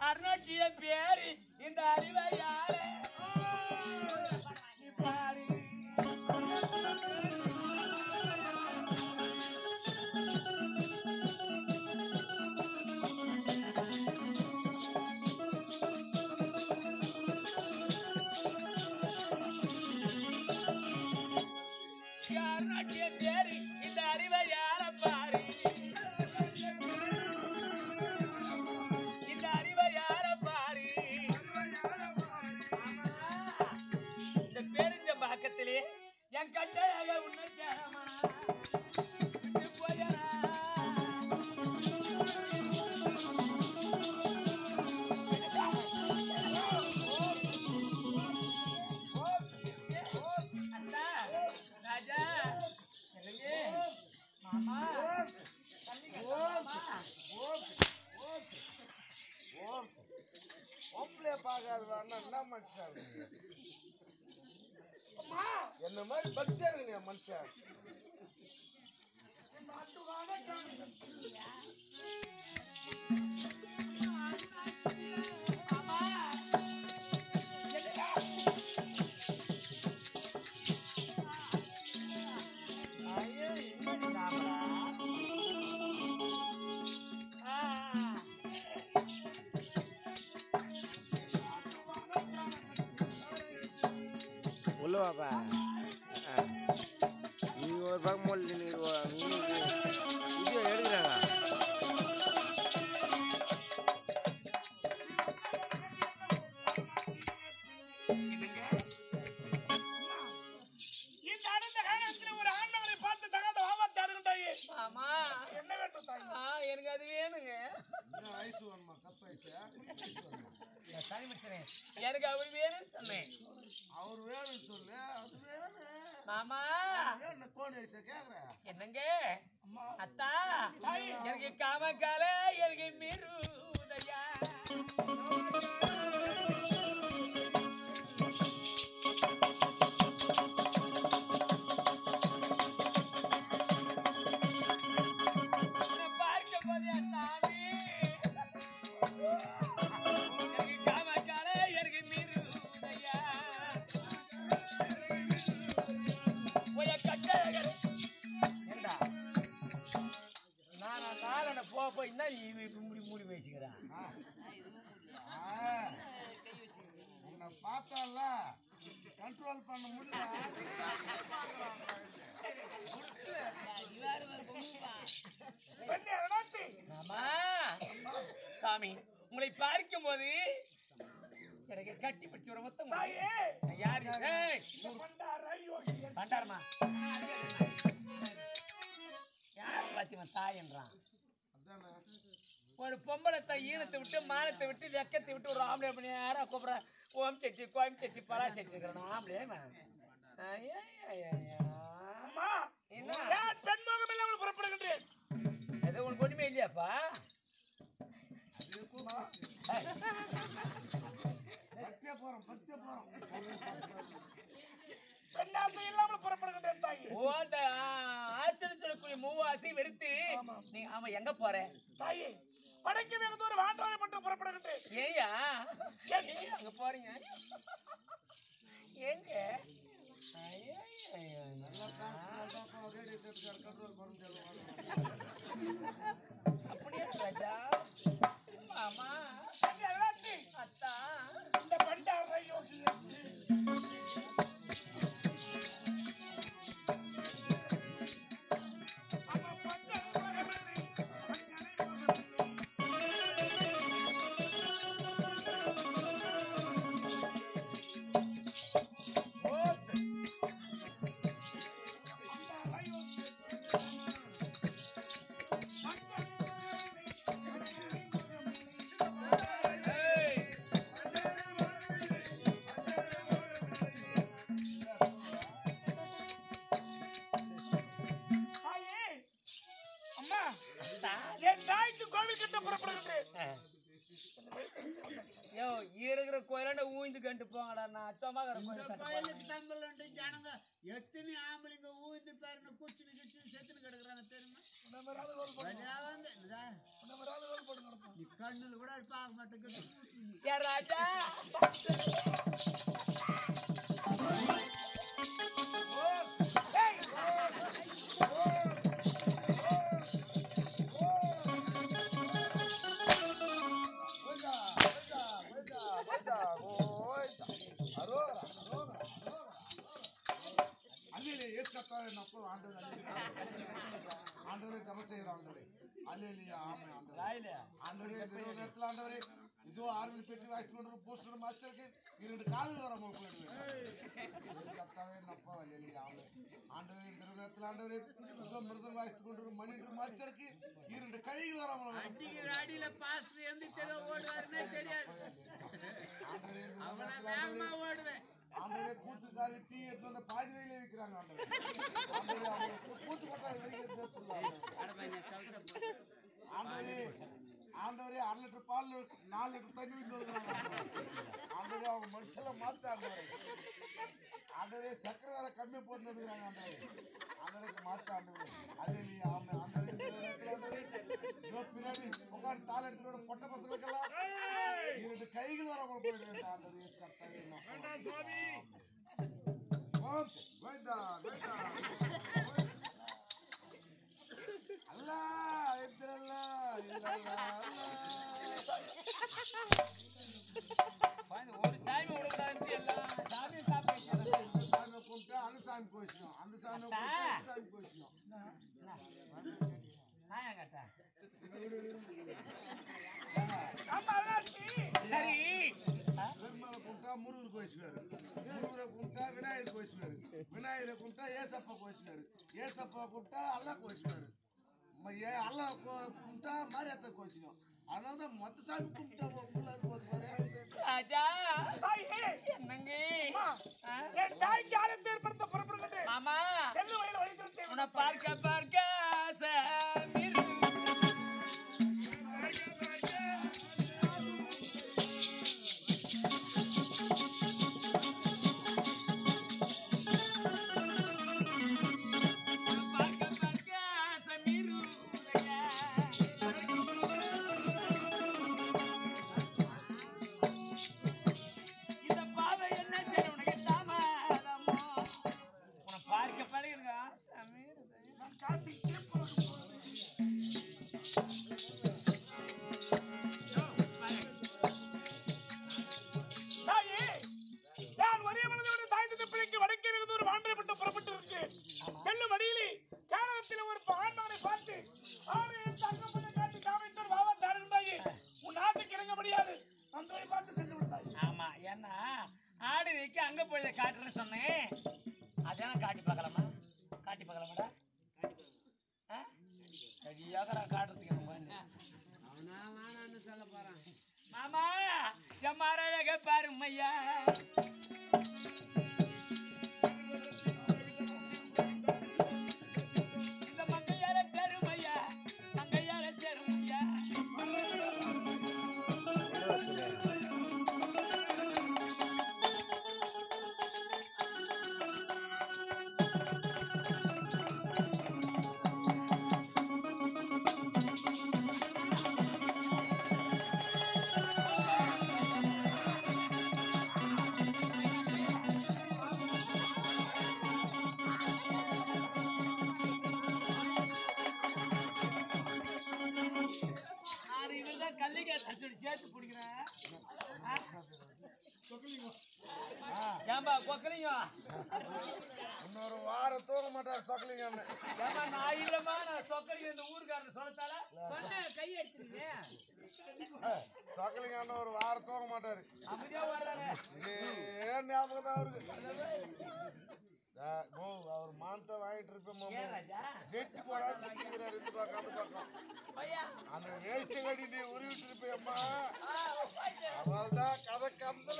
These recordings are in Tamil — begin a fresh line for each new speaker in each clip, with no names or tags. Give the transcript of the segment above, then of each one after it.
அருணாட்சிய பேரு இந்த அறிவை யாரு நீ பாரு அருணாட்சிய பேரு இந்த அறிவை யார பாரு இந்த அறிவை யார பாரு ஆமா. இந்த பேருஞ்ச பக்கத்திலே என் கட்டையாக உன்னை சேரமா விட்டு போயரா அண்ணா, ராஜா, என்னங்க? மாமா, தள்ளிங்க, மாமா.
பொம்பளைய பார்க்காத வேணா என்ன மனுஷனா இருக்கு என்ன மாதிரி பக்தியா இருக்கு மனுஷன்
ஐயோ, என்னடி சாப்பிடா? ஆ.
உள்ள வாப்பா ஆ. நீ ஒரு பக்கம் மொழி நீ ஒ- நீ இது எடுக்கிறாங்க
இந்த அடர்ந்த காலத்துல ஒரு ஆண்டவனை பார்த்து தகாத வாவாத்தாருந்தாயே
ஆமா
என்ன வேண்டும் தாய்
ஆ, எனக்கு அது வேணுங்க
இன்னும் ஐஸ் வேணுமா கப் ஐஸ் ஐஸ் வேணுமா
எனக்கு அவர் வேணும்னு சொன்னேன்
அவர் வேணும்னு சொல்லு அது வேணும்
மாமா
என்ன கோன் ஐஸா கேக்குற
என்னங்க அத்தா எனக்கு காமக்கால எனக்கு மிருதையா உன்னை பார்க்கும் போதே சாமி எனக்கு காமக்கால எனக்கு மிருதையா உய கட்டழகர் ஏண்டா நான் நாளன போ போய் என்ன நீ இப்படி மூடி மூடி பேசிக்கிறான்
ஆ. உன்னை பார்த்தால கண்ட்ரோல் பண்ண முடியல
பெண்ணே அருணாச்சி
ஆமா சாமி உங்களை பார்க்கும் போது எனக்கு கட்டி பிடிச்ச ஒரு மொத்தம்
தாயே
நான் யாரு ஏய்,
பண்டார யோகி
பண்டாரமா யார் பாத்தியவன் தாயன்றான்
அதானே
ஒரு பொம்பளை தாய் ஈனத்தை விட்டு மானத்தை விட்டு வெக்கத்தை விட்டு ஒரு ஆம்பளை பண்ணி யாரா கூப்பிட்ற ஓம் செட்டி கோயம் செட்டி பலா செட்டி இருக்கிறான் ஆம்பளை
அம்மா
என்ன?
ஏன் பெண் முகம் இல்லாமல் புறப்படுகின்றேன்
ஏதோ உனக்கு ஒண்ணுமே இல்லையாப்பா ஏய்,
பத்தியா போறோம் பத்தியா போறோம்
பெண்ணாசை இல்லாமல் புறப்படுகின்றேன் தாயே
ஓ அந்த ஆச்சரிய சொல்லக்கூடிய மூவாசி வெறுத்து நீ ஆமா எங்க போற
தாயே வடக்கு வெகு தூரம் ஆண்டவரை மட்டும் புறப்படுகின்றேன்
ஏயா ஏன் அங்க போறீங்க எங்க ஐயா, ஐயா,
நல்லா பேசினா ரேடியோ செட்டுக்கார கண்ட்ரோல் பண்ண முடியாது
அப்படியே ராஜா ஆமா
பெண்ணே அருணாச்சி
அத்தா
இந்த பண்டார யோகி அம்மா பண்டார மகனே, பண்டார மகனே.
ஏய்
தாயே, அம்மா
அத்தா
என் தாய்க்கு கோவில் கட்ட புறப்படுகின்றேன்
யோ இருக்கிற கோயிலாண்ட ஊய்ந்து கண்டு போங்கடா நான் சும்மா இருக்கிற கோயில் கட்ட போறேன்.
கோயிலுக்கு தம்பலன்ட்டு ஜனங்க எத்தனை ஆம்பளைங்க ஊந்து பேருன்னு குச்சின்னு கிச்சின்னு செத்துன்னு கிடக்குறாங்க தெரியுமா
நீ கண்ணுல கூட பார்க்க மாட்டேங்குது
ஏ ராஜா
அல்லையிலே ஏசு கத்தாவே நப்போ ஆண்டவர் ஆண்டவரே ஜப செய்கிறோம் ஆண்டவரே அல்லையிலேயே ஆமை ஆண்டவரே
ராயில
ஆண்டவரே இந்த இரவு நேரத்தில் ஆண்டவரே இதோ ஆர்மி பெட்டி வாய்ச்சி கொண்டு போஸ்டர் மாஸ்டருக்கு இரண்டு காலில் வர போயிடுவேன் கத்தாவே நப்பா அல்லையிலேயே ஆமை ஆண்டவரே இந்த இரவு நேரத்தில் ஆண்டவரே இதோ மிருதம் வாய்ச்சி கொண்டு மணி மாஸ்டருக்கு இரண்டு கைகள் வர
அடிக்கிற அடியில பாஸ்டர் எந்த தெருவு ஓடுவாருன்னே தெரியாது
ஆண்டவரே இந்த இரவு
அவ்வளவு
நேரத்தில்
வேகமா
ஆண்டவரே
ஓடுவேன்
ஆண்டவரே கூத்துக்காரி டீ எடுத்து வந்து பாதி வயலே விற்கிறாங்க ஆண்டவரே ஆண்டவரே அவங்க கூத்து கொட்டாய் வரைக்கும் சொல்லுவாங்க ஆண்டவரே ஆண்டவரே அரை லிட்டர் பால் நாலு லிட்டர் தண்ணி ஊத்தி வருகிறாங்க ஆண்டவரே அவங்க மனுஷல மாத்த ஆண்டவரே ஆண்டவரே சக்கரை வேற கம்மியா போட்டு வருகிறாங்க ஆண்டவரே ஆண்டவரே மாத்த ஆண்டவரே அதே இல்லையா ஆமா ஆண்டவரே இந்த நேரத்துல ஆண்டவரே இதோ பின்னாடி உட்காந்து தாள் எடுத்துட்டு பொட்ட பசங்களுக்கெல்லாம் இரண்டு கைகள் வர போயிடுவேன் ஆண்டவரே இயேசு கர்த்தாவே நான்
சுவாமி
ஓம் சரி. வைத்தா, வைத்தா. அல்லாஹ் இப்தல்லா, இல்லல்லா,
பாருங்க, ஒரு சாமி விடக்கூடாதுன்ட்டு எல்லா சாமியும் சாப்பிட்டு வைக்கிறாங்க.
இந்த சாமியை கும்பிட்டா அந்த சாமி கோயிச்சுக்கணும் அந்த சாமியை கும்பிட்டா அந்த சாமி கோயிச்சுக்கணும்
நான் ஏன் கேட்டேன்?
ஆமா அண்ணாச்சி
சரி ஆ?
பெருமாளை கும்பிட்டா முருகர் கோயிச்சுக்காரு முருகரை கும்பிட்டா விநாயகர் கோயிச்சுக்காரு விநாயகரை கும்பிட்டா ஏசப்பா கோயிச்சுக்காரு ஏசப்பா கும்பிட்டா அல்லா கோயிச்சுக்காரு அல்லா கு- கும்பிட்டா மாரியாத்தா கோயிச்சுக்கும் அதனால தான் மொத்த சாமி கும்பிட்டா உள்ள போது பாரு
ராஜா
தாயே
என்னங்க ஆ?
என் தாய்க்கு ஆரத்தை ஏற்படுத்த புறப்படுகிறது
மாமா
செல்லு வயல வழிகள்
உன்னை பார்க்க பார்க்க சாமி பார்க்க பார்க்க சமீருலையா இந்த பாவை என்ன செய்ய உனக்கு தாமதமோ உன்னை பார்க்க பழகிருங்க சமீர்
நான் காசி கேட்பதற்கு தாயே நான் ஒரே மனதோடு தாய்ந்த பிள்ளைக்கு வடக்கே வெகுது ஒரு வாண்டரை விட்டு புறப்பட்டு இருக்கு செல்லும் வழியிலே கேரளத்தில் ஒரு ஆண்மகனை பார்த்து ஆறு தங்கப்பண்ணை காட்டி காமிச்சோடு வாவா தாருந்தாயே உன் ஆசைக்கு இணங்க முடியாது அந்த வழி பார்த்து சென்று விடுத்தாய்
ஆமா ஏன்னா ஆடு வைக்க அங்க போய் காட்டுறேன்னு சொன்னேன் அதான் காட்டி பார்க்கலாமா காட்டி பார்க்கலாமாடா ஆ? சரியாக நான் காட்டுறதுக்கு எனக்கு வந்து
அவனா வேணான்னு சொல்ல போறான்
மாமா என் மரழக பாருமையா இந்த மங்கையார பெருமையா மங்கையார பெருமையா நான் இவர்தான் கல்லிக்காய் தச்சோடி சேர்த்து பிடிக்கிறேன் ஏம்பா கொக்கலிங்க
இன்னொரு வாரம் தூங்க மாட்டார் சொக்கலிங்க அண்ணன்
ஏம்பா நான் இல்லம்மா நான் சொக்கலிங்க இந்த ஊருக்காரன் சொல்லத்தால
சொன்ன கை எடுத்துருங்க
சொக்கலிங்க அண்ணன் ஒரு வாரம் தூங்க மாட்டாரு
அமைதியா வர்றாரு
ஏன் ஞாபகம் தான் அவருக்கு ஆ, ஓ அவர் மானத்தை வாங்கிட்டு இருப்பேன் மாமா
ஏன் ராஜா
ஜெட்டு போடாது சுத்திக்கிறாரு இந்த பக்கம் அந்த பக்கம்
ஐயா
அந்த வேஷ்டி கட்டி நீ உருவிட்டு இருப்பேன் அம்மா அவள் தான் கதை கந்தல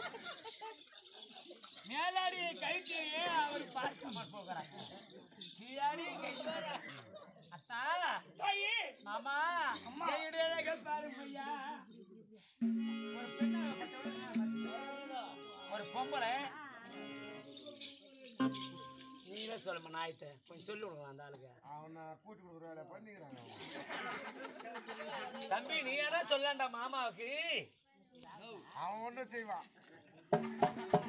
மேலாடியை கைட்டு அவர் பார்க்க மாட்டு போகிறார் கீழாடியை கைட்டு அத்தா
தாயே
மாமா கையுடைய பாருமையா ஒரு பெண்ணை ஒரு பொம்பளை நீல சொல்லுமா நாயத்தை கொஞ்சம் சொல்லி விடுங்க அந்த ஆளுக்கு
அவனை கூட்டி கொடுக்குற வேலை பண்ணிக்கிறாங்க அவன்.
தம்பி நீ என்ன சொல்லண்டா மாமாவுக்கு
அவன் ஒன்றும் செய்வான்